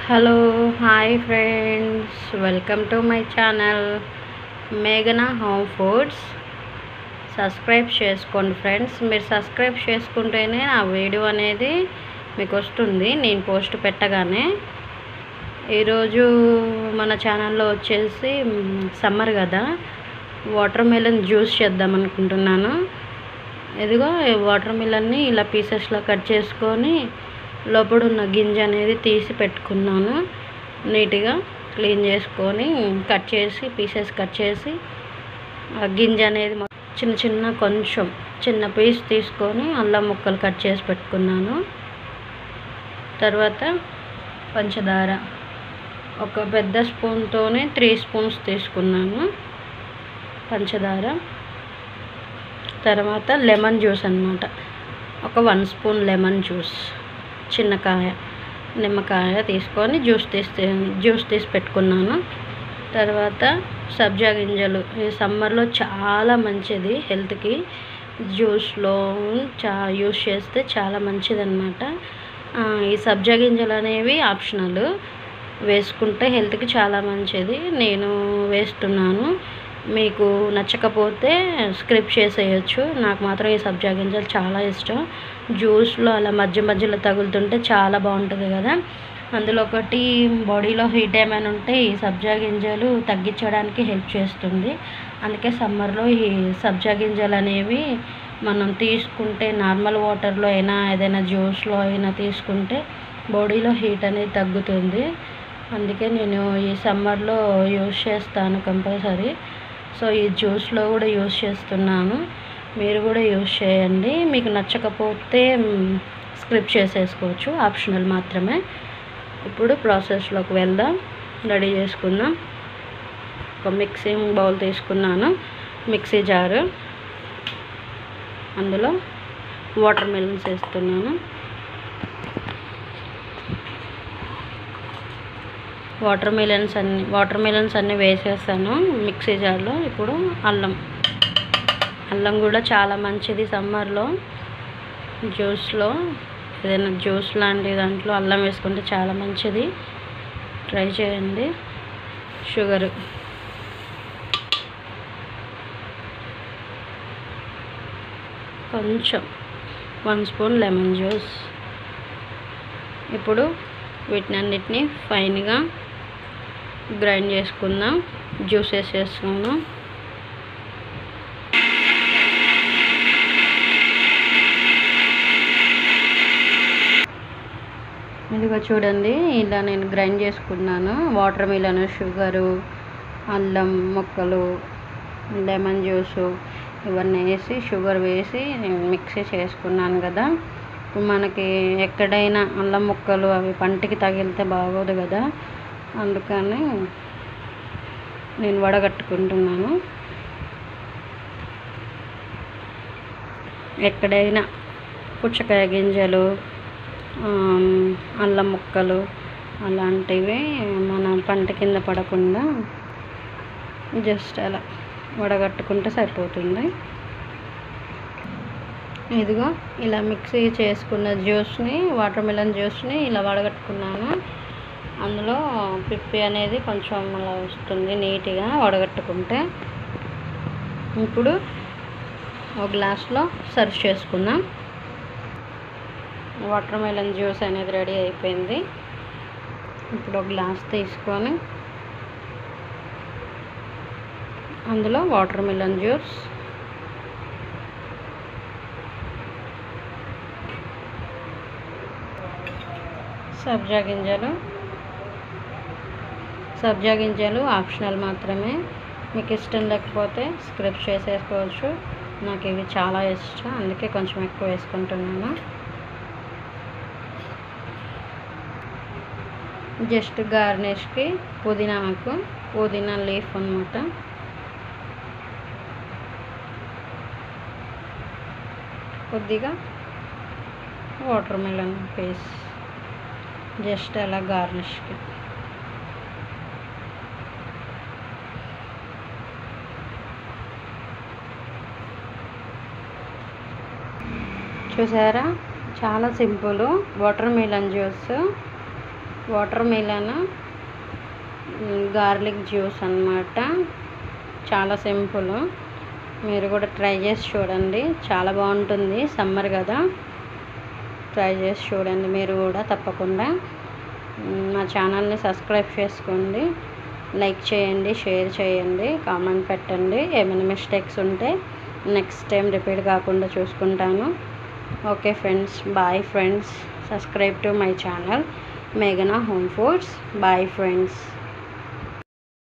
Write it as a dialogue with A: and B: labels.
A: hello hi friends welcome to my channel మేఘనా home foods subscribe చేసుకోండి friends మీరు subscribe చేసుకుంటేనే ఆ వీడియో అనేది మీకు వస్తుంది నేను పోస్ట్ పెట్టగానే ఈరోజు మన ఛానల్లో వచ్చేసి సమ్మర్ కదా వాటర్ మెలన్ జ్యూస్ చేద్దాం అనుకుంటున్నాను ఇదిగో వాటర్ మిలన్ని ఇలా పీసెస్లో కట్ చేసుకొని లోపల ఉన్న గింజ అనేది తీసి పెట్టుకున్నాను నీట్గా క్లీన్ చేసుకొని కట్ చేసి పీసెస్ కట్ చేసి ఆ గింజ అనేది మొ- చిన్న చిన్న కొంచెం చిన్న పీస్ తీసుకొని అల్లం ముక్కలు కట్ చేసి పెట్టుకున్నాను తర్వాత పంచదార ఒక పెద్ద స్పూన్తోనే త్రీ స్పూన్స్ తీసుకున్నాను పంచదార తర్వాత లెమన్ జ్యూస్ అన్నమాట ఒక వన్ స్పూన్ లెమన్ జ్యూస్ చిన్న కాయ నిమ్మకాయ తీసుకొని జ్యూస్ తీసి జ్యూస్ తీసి పెట్టుకున్నాను తర్వాత సబ్జా గింజలు ఈ సమ్మర్లో చాలా మంచిది హెల్త్కి జ్యూస్లో చా యూస్ చేస్తే చాలా మంచిది అనమాట ఈ సబ్జా గింజలు అనేవి ఆప్షనల్ వేసుకుంటే హెల్త్కి చాలా మంచిది నేను వేస్తున్నాను మీకు నచ్చకపోతే స్క్రిప్ చేసేయచ్చు నాకు మాత్రం ఈ సబ్జా గింజలు చాలా ఇష్టం జ్యూస్లో అలా మధ్య మధ్యలో తగులుతుంటే చాలా బాగుంటుంది కదా అందులో ఒకటి బాడీలో హీట్ ఏమైనా ఉంటే ఈ సబ్జా గింజలు తగ్గించడానికి హెల్ప్ చేస్తుంది అందుకే సమ్మర్లో ఈ సబ్జా గింజలు అనేవి మనం తీసుకుంటే నార్మల్ వాటర్లో అయినా ఏదైనా జ్యూస్లో అయినా తీసుకుంటే బాడీలో హీట్ అనేది తగ్గుతుంది అందుకే నేను ఈ సమ్మర్లో యూస్ చేస్తాను కంపల్సరీ సో ఈ జ్యూస్లో కూడా యూస్ చేస్తున్నాను మీరు కూడా యూస్ చేయండి మీకు నచ్చకపోతే స్క్రిప్ చేసేసుకోవచ్చు ఆప్షనల్ మాత్రమే ఇప్పుడు ప్రాసెస్లోకి వెళ్దాం రెడీ చేసుకుందాం ఒక మిక్సింగ్ బౌల్ తీసుకున్నాను మిక్సీ జారు అందులో వాటర్ మెలన్స్ వేస్తున్నాను వాటర్ మిలన్స్ అన్ని వాటర్ మిలన్స్ అన్నీ వేసేసాను మిక్సీ జార్లో ఇప్పుడు అల్లం అల్లం కూడా చాలా మంచిది సమ్మర్లో జ్యూస్లో ఏదైనా జ్యూస్ లాంటి దాంట్లో అల్లం వేసుకుంటే చాలా మంచిది ట్రై చేయండి షుగర్ కొంచెం వన్ స్పూన్ లెమన్ జ్యూస్ ఇప్పుడు వీటిని అన్నిటిని ఫైన్గా గ్రైండ్ చేసుకుందాం జ్యూస్ వేసేసుకుందాం ఇదిగో చూడండి ఇలా నేను గ్రైండ్ చేసుకున్నాను వాటర్ మిలన్ షుగరు అల్లం ముక్కలు లెమన్ జ్యూసు ఇవన్నీ వేసి షుగర్ వేసి నేను మిక్సీ చేసుకున్నాను కదా ఇప్పుడు మనకి ఎక్కడైనా అల్లం ముక్కలు అవి పంటికి తగిలితే బాగోదు కదా అందుకని నేను వడగట్టుకుంటున్నాను ఎక్కడైనా పుచ్చకాయ గింజలు ఆమ్, అల్లం ముక్కలు అలాంటివి మన పంట కింద పడకుండా జస్ట్ అలా వడగట్టుకుంటే సరిపోతుంది ఇదిగో ఇలా మిక్సీ చేసుకున్న జ్యూస్ని వాటర్ మిలన్ జ్యూస్ని ఇలా వడగట్టుకున్నాను అందులో పిప్పి అనేది కొంచెం అలా వస్తుంది నీట్గా వడగట్టుకుంటే ఇప్పుడు ఒక గ్లాస్లో సర్వ్ చేసుకుందాం వాటర్ మెలన్ జ్యూస్ అనేది రెడీ అయిపోయింది ఇప్పుడు ఒక గ్లాస్ తీసుకొని అందులో వాటర్ మెలన్ జ్యూస్ సబ్జా గింజలు సబ్జా గింజలు ఆప్షనల్ మాత్రమే మీకు ఇష్టం లేకపోతే స్క్రిప్ చేసేసుకోవచ్చు నాకు ఇవి చాలా ఇష్టం అందుకే కొంచెం ఎక్కువ వేసుకుంటున్నాను జస్ట్ గార్నిష్కి పుదీనా ఆకు పుదీనా లీఫ్ అనమాట కొద్దిగా వాటర్ మెలన్ పీస్ జస్ట్ అలా గార్నిష్కి చూసారా చాలా simple watermelon juice watermelon garlic juice అన్నమాట చాలా సింపుల్ మీరు కూడా ట్రై చేసి చూడండి చాలా బాగుంటుంది సమ్మర్ కదా ట్రై చేసి చూడండి మీరు కూడా తప్పకుండా మ్, మా ఛానల్ని సబ్స్క్రైబ్ చేసుకోండి లైక్ చేయండి షేర్ చేయండి కామెంట్ పెట్టండి ఏమైనా మిస్టేక్స్ ఉంటే నెక్స్ట్ టైం రిపీట్ కాకుండా చూసుకుంటాను okay friends bye friends subscribe to my channel మేఘనా హోమ్ ఫుడ్స్ బాయ్ ఫ్రెండ్స్